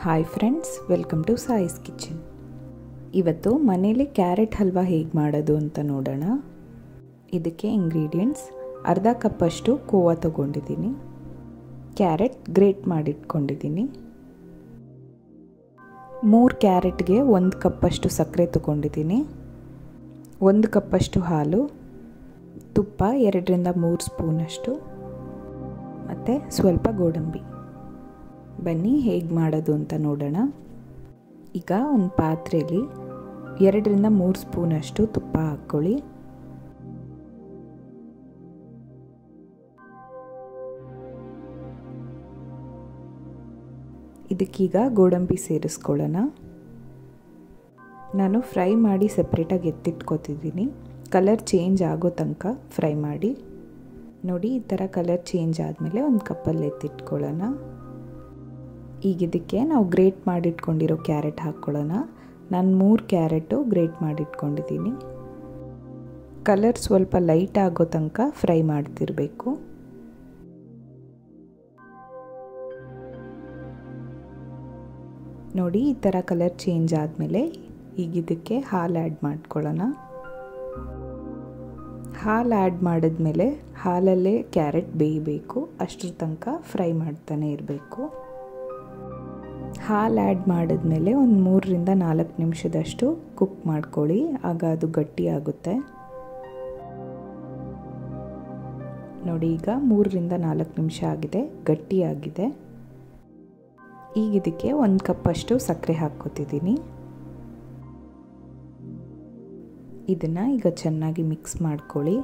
hi friends welcome to Sai's kitchen ಇವತ್ತು ಮನೇಲಿ carrot halwa ಹೇಗೆ ಮಾಡೋದು ಅಂತ ನೋಡೋಣ ಇದಕ್ಕೆ ಇಂಗ್ರೀಡಿಯೆಂಟ್ಸ್ ಅರ್ಧ ಕಪ್ಪಷ್ಟು ಕೋವಾ ತಗೊಂಡಿದ್ದೀನಿ ಕ್ಯಾರೆಟ್ ಗ್ರೇಟ್ ಮಾಡಿಟ್ಕೊಂಡಿದ್ದೀನಿ ಮೂರು ಕ್ಯಾರೆಟ್ಗೆ ಒಂದು ಕಪ್ಪಷ್ಟು ಸಕ್ಕರೆ ತಗೊಂಡಿದ್ದೀನಿ ಒಂದು ಕಪ್ಪಷ್ಟು ಹಾಲು ತುಪ್ಪ ಎರಡರಿಂದ ಮೂರು ಸ್ಪೂನಷ್ಟು ಮತ್ತು ಸ್ವಲ್ಪ ಗೋಡಂಬಿ ಬನ್ನಿ ಹೇಗೆ ಮಾಡೋದು ಅಂತ ನೋಡೋಣ ಈಗ ಒಂದು ಪಾತ್ರೆಯಲ್ಲಿ ಎರಡರಿಂದ ಮೂರು ಸ್ಪೂನಷ್ಟು ತುಪ್ಪ ಹಾಕ್ಕೊಳ್ಳಿ ಇದಕ್ಕೀಗ ಗೋಡಂಬಿ ಸೇರಿಸ್ಕೊಳ್ಳೋಣ ನಾನು ಫ್ರೈ ಮಾಡಿ ಸಪ್ರೇಟಾಗಿ ಎತ್ತಿಟ್ಕೊತಿದ್ದೀನಿ ಕಲರ್ ಚೇಂಜ್ ಆಗೋ ತನಕ ಫ್ರೈ ಮಾಡಿ ನೋಡಿ ಈ ಥರ ಕಲರ್ ಚೇಂಜ್ ಆದಮೇಲೆ ಒಂದು ಕಪ್ಪಲ್ಲಿ ಎತ್ತಿಟ್ಕೊಳ್ಳೋಣ ಈಗ ಇದಕ್ಕೆ ನಾವು ಗ್ರೇಟ್ ಮಾಡಿಟ್ಕೊಂಡಿರೋ ಕ್ಯಾರೆಟ್ ಹಾಕ್ಕೊಳ್ಳೋಣ ನಾನು ಮೂರು ಕ್ಯಾರೆಟು ಗ್ರೇಟ್ ಮಾಡಿಟ್ಕೊಂಡಿದ್ದೀನಿ ಕಲರ್ ಸ್ವಲ್ಪ ಲೈಟ್ ಆಗೋ ತನಕ ಫ್ರೈ ಮಾಡ್ತಿರಬೇಕು ನೋಡಿ ಈ ಥರ ಕಲರ್ ಚೇಂಜ್ ಆದಮೇಲೆ ಈಗ ಇದಕ್ಕೆ ಹಾಲು ಆ್ಯಡ್ ಮಾಡ್ಕೊಳ್ಳೋಣ ಹಾಲು ಆ್ಯಡ್ ಮಾಡಿದ್ಮೇಲೆ ಹಾಲಲ್ಲೇ ಕ್ಯಾರೆಟ್ ಬೇಯಬೇಕು ಅಷ್ಟರ ತನಕ ಫ್ರೈ ಮಾಡ್ತಾನೆ ಇರಬೇಕು ಹಾಲು ಆ್ಯಡ್ ಮಾಡಿದ್ಮೇಲೆ ಒಂದು ಮೂರರಿಂದ ನಾಲ್ಕು ನಿಮಿಷದಷ್ಟು ಕುಕ್ ಮಾಡ್ಕೊಳ್ಳಿ ಆಗ ಅದು ಗಟ್ಟಿ ಆಗುತ್ತೆ ನೋಡಿ ಈಗ ಮೂರರಿಂದ ನಾಲ್ಕು ನಿಮಿಷ ಆಗಿದೆ ಗಟ್ಟಿಯಾಗಿದೆ ಈಗ ಇದಕ್ಕೆ ಒಂದು ಕಪ್ಪಷ್ಟು ಸಕ್ಕರೆ ಹಾಕ್ಕೋತಿದ್ದೀನಿ ಇದನ್ನು ಈಗ ಚೆನ್ನಾಗಿ ಮಿಕ್ಸ್ ಮಾಡ್ಕೊಳ್ಳಿ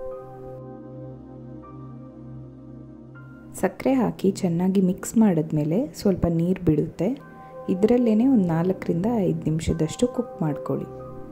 ಸಕ್ಕರೆ ಹಾಕಿ ಚೆನ್ನಾಗಿ ಮಿಕ್ಸ್ ಮಾಡಿದ್ಮೇಲೆ ಸ್ವಲ್ಪ ನೀರು ಬಿಡುತ್ತೆ ಇದರಲ್ಲೇ ಒಂದು ನಾಲ್ಕರಿಂದ ಐದು ನಿಮಿಷದಷ್ಟು ಕುಕ್ ಮಾಡ್ಕೊಳ್ಳಿ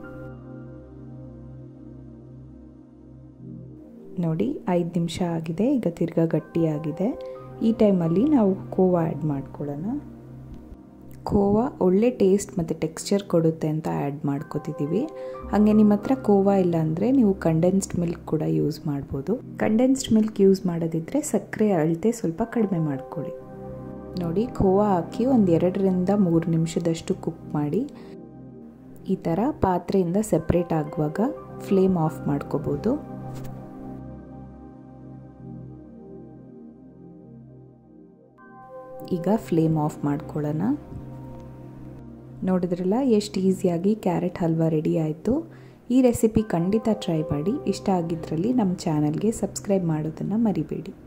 ನೋಡಿ ಐದು ನಿಮಿಷ ಆಗಿದೆ ಈಗ ತಿರ್ಗಾ ಗಟ್ಟಿಯಾಗಿದೆ ಈ ಟೈಮಲ್ಲಿ ನಾವು ಕೋವಾ ಆ್ಯಡ್ ಮಾಡ್ಕೊಳ್ಳೋಣ ಕೋವಾ ಒಳ್ಳೆ ಟೇಸ್ಟ್ ಮತ್ತು ಟೆಕ್ಸ್ಚರ್ ಕೊಡುತ್ತೆ ಅಂತ ಆ್ಯಡ್ ಮಾಡ್ಕೋತಿದ್ದೀವಿ ಹಾಗೆ ನಿಮ್ಮ ಹತ್ರ ಕೋವಾ ಇಲ್ಲ ಅಂದರೆ ನೀವು ಕಂಡೆನ್ಸ್ಡ್ ಮಿಲ್ಕ್ ಕೂಡ ಯೂಸ್ ಮಾಡ್ಬೋದು ಕಂಡೆನ್ಸ್ಡ್ ಮಿಲ್ಕ್ ಯೂಸ್ ಮಾಡೋದಿದ್ದರೆ ಸಕ್ಕರೆ ಅಳತೆ ಸ್ವಲ್ಪ ಕಡಿಮೆ ಮಾಡ್ಕೊಳ್ಳಿ ನೋಡಿ ಕೋವಾ ಹಾಕಿ ಒಂದು ಎರಡರಿಂದ ಮೂರು ನಿಮಿಷದಷ್ಟು ಕುಕ್ ಮಾಡಿ ಈ ಥರ ಪಾತ್ರೆಯಿಂದ ಸೆಪ್ರೇಟ್ ಆಗುವಾಗ ಫ್ಲೇಮ್ ಆಫ್ ಮಾಡ್ಕೋಬೋದು ಈಗ ಫ್ಲೇಮ್ ಆಫ್ ಮಾಡ್ಕೊಳ್ಳೋಣ ನೋಡಿದ್ರಲ್ಲ ಎಷ್ಟು ಈಸಿಯಾಗಿ ಕ್ಯಾರೆಟ್ ಹಲ್ವಾ ರೆಡಿ ಆಯಿತು ಈ ರೆಸಿಪಿ ಖಂಡಿತ ಟ್ರೈ ಮಾಡಿ ಇಷ್ಟ ಆಗಿದ್ರಲ್ಲಿ ನಮ್ಮ ಚಾನಲ್ಗೆ ಸಬ್ಸ್ಕ್ರೈಬ್ ಮಾಡೋದನ್ನು ಮರಿಬೇಡಿ